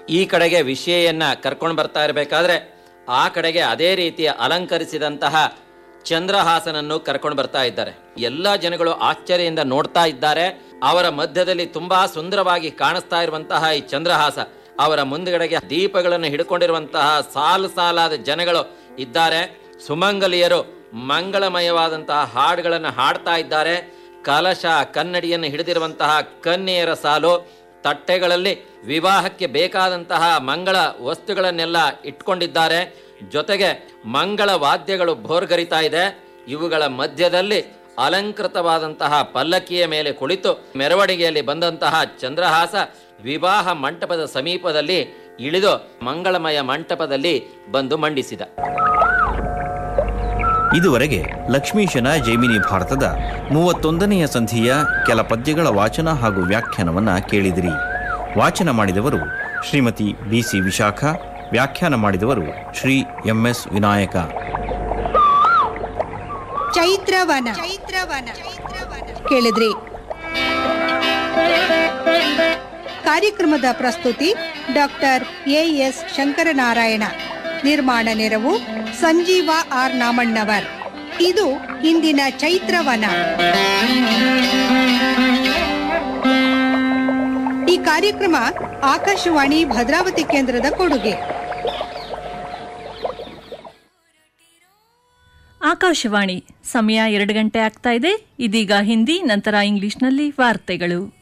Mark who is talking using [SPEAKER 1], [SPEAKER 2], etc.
[SPEAKER 1] ಈ ಕಡೆಗೆ ವಿಷಯನ್ನ ಕರ್ಕೊಂಡು ಬರ್ತಾ ಇರಬೇಕಾದ್ರೆ ಆ ಕಡೆಗೆ ಅದೇ ರೀತಿಯ ಅಲಂಕರಿಸಿದಂತಹ ಚಂದ್ರಹಾಸನನ್ನು ಕರ್ಕೊಂಡು ಬರ್ತಾ ಇದ್ದಾರೆ ಎಲ್ಲಾ ಜನಗಳು ಆಶ್ಚರ್ಯದಿಂದ ನೋಡ್ತಾ ಇದ್ದಾರೆ ಅವರ ಮಧ್ಯದಲ್ಲಿ ತುಂಬಾ ಸುಂದರವಾಗಿ ಕಾಣಿಸ್ತಾ ಇರುವಂತಹ ಈ ಚಂದ್ರಹಾಸ ಅವರ ಮುಂದುಗಡೆಗೆ ದೀಪಗಳನ್ನು ಹಿಡ್ಕೊಂಡಿರುವಂತಹ ಸಾಲು ಸಾಲಾದ ಜನಗಳು ಇದ್ದಾರೆ ಸುಮಂಗಲಿಯರು ಮಂಗಳಮಯವಾದಂತಹ ಹಾಡುಗಳನ್ನು ಹಾಡ್ತಾ ಇದ್ದಾರೆ ಕಲಶ ಕನ್ನಡಿಯನ್ನು ಹಿಡಿದಿರುವಂತಹ ಕನ್ಯೆಯರ ಸಾಲು ತಟ್ಟೆಗಳಲ್ಲಿ ವಿವಾಹಕ್ಕೆ ಬೇಕಾದಂತಹ ಮಂಗಳ ವಸ್ತುಗಳನ್ನೆಲ್ಲ ಇಟ್ಕೊಂಡಿದ್ದಾರೆ ಜೊತೆಗೆ ಮಂಗಳ ವಾದ್ಯಗಳು ಭೋರ್ಗರಿತಾ ಇದೆ ಇವುಗಳ ಮಧ್ಯದಲ್ಲಿ ಅಲಂಕೃತವಾದಂತಹ ಪಲ್ಲಕ್ಕಿಯ ಮೇಲೆ ಕುಳಿತು ಮೆರವಣಿಗೆಯಲ್ಲಿ ಬಂದಂತಹ ಚಂದ್ರಹಾಸ ವಿವಾಹ ಮಂಟಪದ ಸಮೀಪದಲ್ಲಿ ಇಳಿದು ಮಂಗಳಮಯ ಮಂಟಪದಲ್ಲಿ ಬಂದು ಮಂಡಿಸಿದ
[SPEAKER 2] ಇದುವರೆಗೆ ಲಕ್ಷ್ಮೀಶನ ಜೈಮಿನಿ ಭಾರತದ ಮೂವತ್ತೊಂದನೆಯ ಸಂಧಿಯ ಕೆಲ ಪದ್ಯಗಳ ವಾಚನ ಹಾಗೂ ವ್ಯಾಖ್ಯಾನವನ್ನ ಕೇಳಿದಿರಿ ವಾಚನ ಮಾಡಿದವರು ಶ್ರೀಮತಿ ಬಿಸಿ ವಿಶಾಖ ವ್ಯಾಖ್ಯಾನ ಮಾಡಿದವರು ಶ್ರೀ ಎಂಎಸ್ ವಿನಾಯಕ
[SPEAKER 3] ಚೈತ್ರವನ ಚೈತ್ರವನ ಕೇಳಿದ್ರಿ ಕಾರ್ಯಕ್ರಮದ ಪ್ರಸ್ತುತಿ ಡಾಕ್ಟರ್ ಎ ಎಸ್ ಶಂಕರನಾರಾಯಣ ನಿರ್ಮಾಣ ನೆರವು ಸಂಜೀವ ಆರ್ ನಾಮಣ್ಣವರ್ ಇದು ಇಂದಿನ ಚೈತ್ರವನ ಈ ಕಾರ್ಯಕ್ರಮ ಆಕಾಶವಾಣಿ ಭದ್ರಾವತಿ ಕೇಂದ್ರದ ಕೊಡುಗೆ
[SPEAKER 4] ಆಕಾಶವಾಣಿ ಸಮಯ ಎರಡು ಗಂಟೆ ಆಗ್ತಾ ಇದೆ ಇದೀಗ ಹಿಂದಿ ನಂತರ ಇಂಗ್ಲಿಷ್ನಲ್ಲಿ ವಾರ್ತೆಗಳು